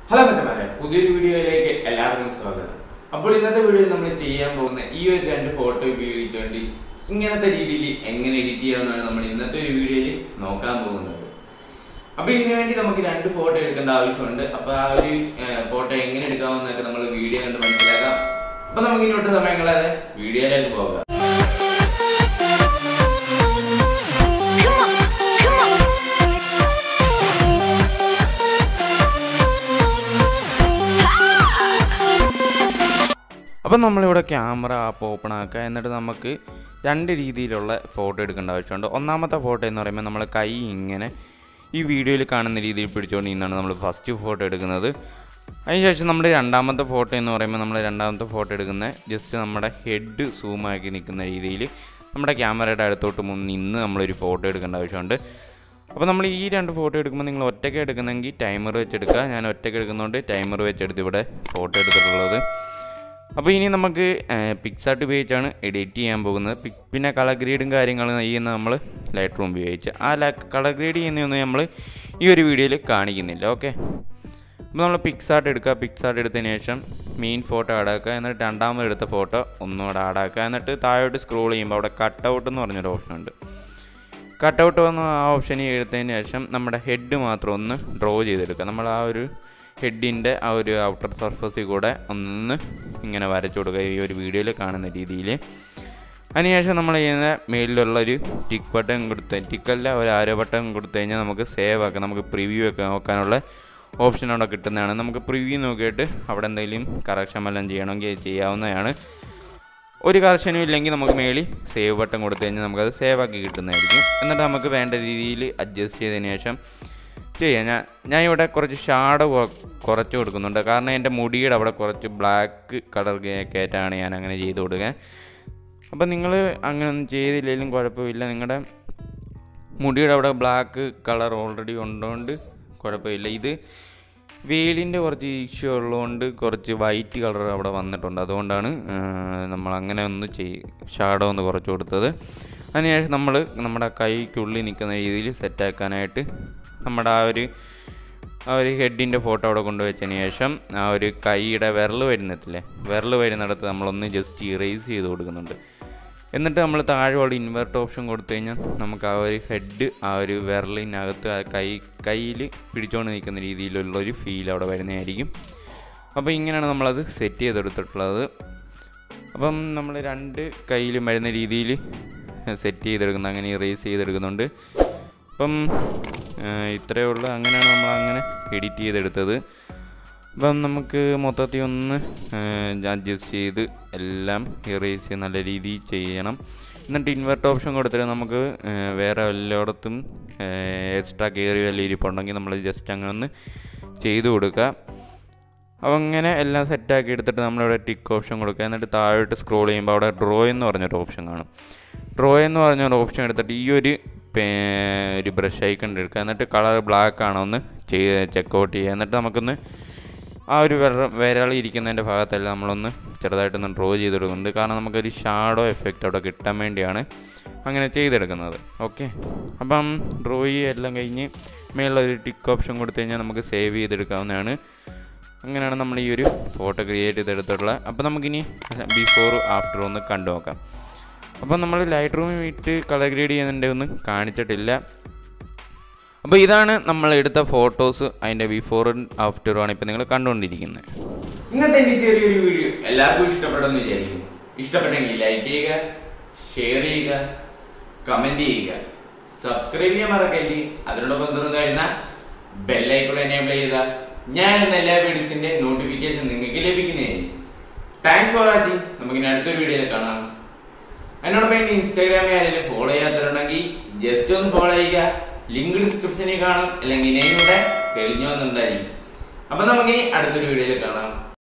Hello മറ്റന്മാരെ പുതിയൊരു വീഡിയോയിലേക്ക് എല്ലാവർക്കും സ്വാഗതം അപ്പോൾ ഇന്നത്തെ വീഡിയോയിൽ നമ്മൾ ചെയ്യാൻ പോകുന്ന ഈ ഒരു രണ്ട് ഫോട്ടോ ഉപയോഗിച്ചുകൊണ്ട് ഇങ്ങനത്തെ രീതിയിൽ എങ്ങനെ എഡിറ്റ് ചെയ്യാമെന്നാണ് നമ്മൾ ഇന്നത്തെ ഒരു വീഡിയോയിൽ നോക്കാൻ പോകുന്നത് അപ്പൊ ഇതിനു വേണ്ടി നമുക്ക് രണ്ട് ഫോട്ടോ എടുക്കേണ്ട ആവശ്യമുണ്ട് അപ്പൊ ആ ഒരു ഫോട്ടോ എങ്ങനെ എടുക്കാമെന്നൊക്കെ നമ്മൾ വീഡിയോ കണ്ട് മനസ്സിലാക്കാം അപ്പൊ നമുക്ക് ഇങ്ങോട്ട് സമയങ്ങളാതെ വീഡിയോയിലേക്ക് പോകാം Come on, come on. അപ്പം നമ്മളിവിടെ ക്യാമറ ആപ്പ് ഓപ്പൺ ആക്കുക എന്നിട്ട് നമുക്ക് രണ്ട് രീതിയിലുള്ള ഫോട്ടോ എടുക്കേണ്ട ആവശ്യമുണ്ട് ഒന്നാമത്തെ ഫോട്ടോ എന്ന് പറയുമ്പോൾ നമ്മൾ കൈ ഇങ്ങനെ ഈ വീഡിയോയിൽ കാണുന്ന രീതിയിൽ പിടിച്ചുകൊണ്ട് നിന്നാണ് നമ്മൾ ഫസ്റ്റ് ഫോട്ടോ എടുക്കുന്നത് അതിനുശേഷം നമ്മുടെ രണ്ടാമത്തെ ഫോട്ടോ എന്ന് പറയുമ്പോൾ നമ്മൾ രണ്ടാമത്തെ ഫോട്ടോ എടുക്കുന്ന ജസ്റ്റ് നമ്മുടെ ഹെഡ് സൂമാക്കി നിൽക്കുന്ന രീതിയിൽ നമ്മുടെ ക്യാമറയുടെ അടുത്തോട്ട് മുൻ നിന്ന് നമ്മളൊരു ഫോട്ടോ എടുക്കേണ്ട ആവശ്യമുണ്ട് അപ്പോൾ നമ്മൾ ഈ രണ്ട് ഫോട്ടോ എടുക്കുമ്പോൾ നിങ്ങൾ ഒറ്റയ്ക്ക് എടുക്കുന്നെങ്കിൽ ടൈമർ വെച്ചെടുക്കുക ഞാൻ ഒറ്റയ്ക്ക് എടുക്കുന്നതുകൊണ്ട് ടൈമർ വെച്ചെടുത്ത് ഇവിടെ ഫോട്ടോ എടുത്തിട്ടുള്ളത് അപ്പോൾ ഇനി നമുക്ക് പിക്സാർട്ട് ഉപയോഗിച്ചാണ് എഡിറ്റ് ചെയ്യാൻ പോകുന്നത് പിക് പിന്നെ കളർ ഗ്രേഡും കാര്യങ്ങളും ചെയ്യുന്ന നമ്മൾ ലൈറ്റ് റൂം ഉപയോഗിച്ച് ആ കളർ ഗ്രേഡ് ചെയ്യുന്നതൊന്നും നമ്മൾ ഈ ഒരു വീഡിയോയിൽ കാണിക്കുന്നില്ല ഓക്കെ അപ്പോൾ നമ്മൾ പിക്സാർട്ട് എടുക്കുക പിക്സാർട്ട് എടുത്തതിന് ശേഷം മെയിൻ ഫോട്ടോ ആഡാക്കുക എന്നിട്ട് രണ്ടാമത് എടുത്ത ഫോട്ടോ ഒന്നുകൂടെ ആഡാക്കുക എന്നിട്ട് താഴോട്ട് സ്ക്രോൾ ചെയ്യുമ്പോൾ അവിടെ കട്ട് ഔട്ട് എന്ന് പറഞ്ഞൊരു ഓപ്ഷൻ ഉണ്ട് കട്ട് ഔട്ട് വന്ന ആ ഓപ്ഷൻ എടുത്തതിന് ശേഷം നമ്മുടെ ഹെഡ് മാത്രം ഒന്ന് ഡ്രോ ചെയ്തെടുക്കുക നമ്മൾ ആ ഒരു ഹെഡിൻ്റെ ആ ഒരു ഔട്ടർ സർഫസിൽ കൂടെ ഒന്ന് ഇങ്ങനെ വരച്ചു കൊടുക്കുക ഈ ഒരു വീഡിയോയിൽ കാണുന്ന രീതിയിൽ അതിനുശേഷം നമ്മൾ ചെയ്യുന്ന മേലിലുള്ള ഒരു ടിക്ക് ബട്ടൺ കൊടുത്ത് ടിക്കല്ല ഒരു ആരോ ബട്ടൺ കൊടുത്തു കഴിഞ്ഞാൽ നമുക്ക് സേവ് ആക്കാം നമുക്ക് പ്രിവ്യൂ ഒക്കെ നോക്കാനുള്ള ഓപ്ഷൻ അവിടെ കിട്ടുന്നതാണ് നമുക്ക് പ്രിവ്യൂ നോക്കിയിട്ട് അവിടെ എന്തെങ്കിലും കറക്ഷൻ വല്ലതും ചെയ്യണമെങ്കിൽ ചെയ്യാവുന്നതാണ് ഒരു കറക്ഷനും ഇല്ലെങ്കിൽ നമുക്ക് മേളിൽ സേവ് ബട്ടൺ കൊടുത്തു കഴിഞ്ഞാൽ നമുക്കത് സേവ് ആക്കി കിട്ടുന്നതായിരിക്കും എന്നിട്ട് നമുക്ക് വേണ്ട രീതിയിൽ അഡ്ജസ്റ്റ് ചെയ്തതിന് ശേഷം ചെയ്യാം ഞാൻ ഞാൻ ഇവിടെ കുറച്ച് ഷാഡോ കുറച്ച് കൊടുക്കുന്നുണ്ട് കാരണം എൻ്റെ മുടിയുടെ അവിടെ കുറച്ച് ബ്ലാക്ക് കളർ കയറ്റാണ് ഞാൻ അങ്ങനെ ചെയ്ത് കൊടുക്കുക അപ്പം നിങ്ങൾ അങ്ങനെ ഒന്നും ചെയ്തില്ലെങ്കിലും കുഴപ്പമില്ല നിങ്ങളുടെ മുടിയുടെ അവിടെ ബ്ലാക്ക് കളർ ഓൾറെഡി ഉള്ളതുകൊണ്ട് കുഴപ്പമില്ല ഇത് വെയിലിൻ്റെ കുറച്ച് ഇഷ്യൂ ഉള്ളതുകൊണ്ട് കുറച്ച് വൈറ്റ് കളർ അവിടെ വന്നിട്ടുണ്ട് അതുകൊണ്ടാണ് നമ്മൾ അങ്ങനെ ഒന്ന് ചെയ് ഷാഡോ ഒന്ന് കുറച്ച് കൊടുത്തത് അതിനുശേഷം നമ്മൾ നമ്മുടെ കൈക്കുള്ളിൽ നിൽക്കുന്ന രീതിയിൽ സെറ്റാക്കാനായിട്ട് നമ്മുടെ ആ ഒരു ആ ഒരു ഹെഡിൻ്റെ ഫോട്ടോ അവിടെ കൊണ്ടുവച്ചതിന് ശേഷം ആ ഒരു കൈയുടെ വിരൽ വരുന്നത്തില്ലേ വിരൽ വരുന്നിടത്ത് നമ്മളൊന്ന് ജസ്റ്റ് ഇറേസ് ചെയ്ത് കൊടുക്കുന്നുണ്ട് എന്നിട്ട് നമ്മൾ താഴെയുള്ള ഇൻവെർട്ട് ഓപ്ഷൻ കൊടുത്തു കഴിഞ്ഞാൽ നമുക്ക് ആ ഒരു ഹെഡ് ആ ഒരു വിരലിനകത്ത് ആ കൈ കയ്യിൽ പിടിച്ചുകൊണ്ട് നിൽക്കുന്ന രീതിയിലുള്ള ഒരു ഫീൽ അവിടെ വരുന്നതായിരിക്കും അപ്പോൾ ഇങ്ങനെയാണ് നമ്മളത് സെറ്റ് ചെയ്തെടുത്തിട്ടുള്ളത് അപ്പം നമ്മൾ രണ്ട് കയ്യിലും വരുന്ന രീതിയിൽ സെറ്റ് ചെയ്തെടുക്കുന്നത് അങ്ങനെ ഇറേസ് ചെയ്തെടുക്കുന്നുണ്ട് അപ്പം ഇത്രയേ ഉള്ളൂ അങ്ങനെയാണ് നമ്മൾ അങ്ങനെ എഡിറ്റ് ചെയ്തെടുത്തത് അപ്പം നമുക്ക് മൊത്തത്തിൽ ഒന്ന് അഡ്ജസ്റ്റ് ചെയ്ത് എല്ലാം ഇറേസ് ചെയ്ത് നല്ല രീതിയിൽ ചെയ്യണം എന്നിട്ട് ഇൻവെർട്ട് ഓപ്ഷൻ കൊടുത്തിട്ട് നമുക്ക് വേറെ എല്ലായിടത്തും എക്സ്ട്രാ കയറി വല്ല ഇരിപ്പുണ്ടെങ്കിൽ നമ്മൾ ജസ്റ്റ് അങ്ങനെ ഒന്ന് ചെയ്ത് കൊടുക്കുക അപ്പോൾ അങ്ങനെ എല്ലാം സെറ്റാക്കി എടുത്തിട്ട് നമ്മളിവിടെ ടിക്ക് ഓപ്ഷൻ കൊടുക്കുക എന്നിട്ട് താഴോട്ട് സ്ക്രോൾ ചെയ്യുമ്പോൾ അവിടെ ഡ്രോ എന്ന് പറഞ്ഞൊരു ഓപ്ഷൻ കാണും ഡ്രോ എന്ന് പറഞ്ഞൊരു ഓപ്ഷൻ എടുത്തിട്ട് ഈ ഒരു ഒരു ബ്രഷ് ഐക്കൺ എടുക്കുക എന്നിട്ട് കളർ ബ്ലാക്ക് ആണോ ഒന്ന് ചെയ്ത് ചെക്കൗട്ട് ചെയ്യുക എന്നിട്ട് നമുക്കൊന്ന് ആ ഒരു വിര വിരളി ഇരിക്കുന്നതിൻ്റെ ഭാഗത്തെല്ലാം നമ്മളൊന്ന് ചെറുതായിട്ടൊന്ന് ഡ്രോ ചെയ്തെടുക്കുന്നുണ്ട് കാരണം നമുക്കൊരു ഷാഡോ എഫക്റ്റ് അവിടെ കിട്ടാൻ വേണ്ടിയാണ് അങ്ങനെ ചെയ്തെടുക്കുന്നത് ഓക്കെ അപ്പം ഡ്രോ എല്ലാം കഴിഞ്ഞ് മേലുള്ളൊരു ടിക്ക് ഓപ്ഷൻ കൊടുത്തു കഴിഞ്ഞാൽ നമുക്ക് സേവ് ചെയ്തെടുക്കാവുന്നതാണ് അങ്ങനെയാണ് നമ്മൾ ഈ ഒരു ഫോട്ടോ ക്രിയേറ്റ് ചെയ്തെടുത്തിട്ടുള്ളത് അപ്പോൾ നമുക്കിനി ബിഫോർ ആഫ്റ്റർ ഒന്ന് കണ്ടു നോക്കാം അപ്പോൾ നമ്മൾ ലൈറ്റ് റൂമിൽ വിട്ട് കളർ ഗ്രേഡ് ചെയ്യുന്നതിൻ്റെ ഒന്നും കാണിച്ചിട്ടില്ല അപ്പോൾ ഇതാണ് നമ്മൾ എടുത്ത ഫോട്ടോസ് അതിൻ്റെ ബിഫോറും ആഫ്റ്ററും ആണ് ഇപ്പോൾ നിങ്ങൾ കണ്ടുകൊണ്ടിരിക്കുന്നത് ഇന്നത്തെ എന്റെ ചെറിയൊരു വീഡിയോ എല്ലാവർക്കും ഇഷ്ടപ്പെട്ടെന്ന് വിചാരിക്കുന്നു ഇഷ്ടപ്പെട്ടെങ്കിൽ ലൈക്ക് ചെയ്യുക ഷെയർ ചെയ്യുക കമന്റ് ചെയ്യുക സബ്സ്ക്രൈബ് ചെയ്യാൻ മറക്കല്ലേ അതിനോടൊപ്പം തുറന്നു വരുന്ന ബെല്ലൈക്കൂടെ എനേബിൾ ചെയ്ത ഞാൻ ഇന്ന് എല്ലാ വീഡിയോസിന്റെ നോട്ടിഫിക്കേഷൻ നിങ്ങൾക്ക് ലഭിക്കുന്നതായിരിക്കും താങ്ക്സ് ഫോർ വാച്ചിങ് നമുക്കിനി അടുത്തൊരു വീഡിയോയിൽ കാണാം അതിനോടൊപ്പം എനിക്ക് ഇൻസ്റ്റാഗ്രാമിൽ ആരെങ്കിലും ഫോളോ ചെയ്യാത്തവരുണ്ടെങ്കിൽ ജസ്റ്റ് ഒന്ന് ഫോളോ ചെയ്യുക ലിങ്ക് ഡിസ്ക്രിപ്ഷനിൽ കാണും അല്ലെങ്കിൽ ഇനിയും കൂടെ തെളിഞ്ഞു വന്നിട്ടുണ്ടായിരിക്കും അപ്പൊ നമുക്കിനി അടുത്തൊരു വീഡിയോയിൽ കാണാം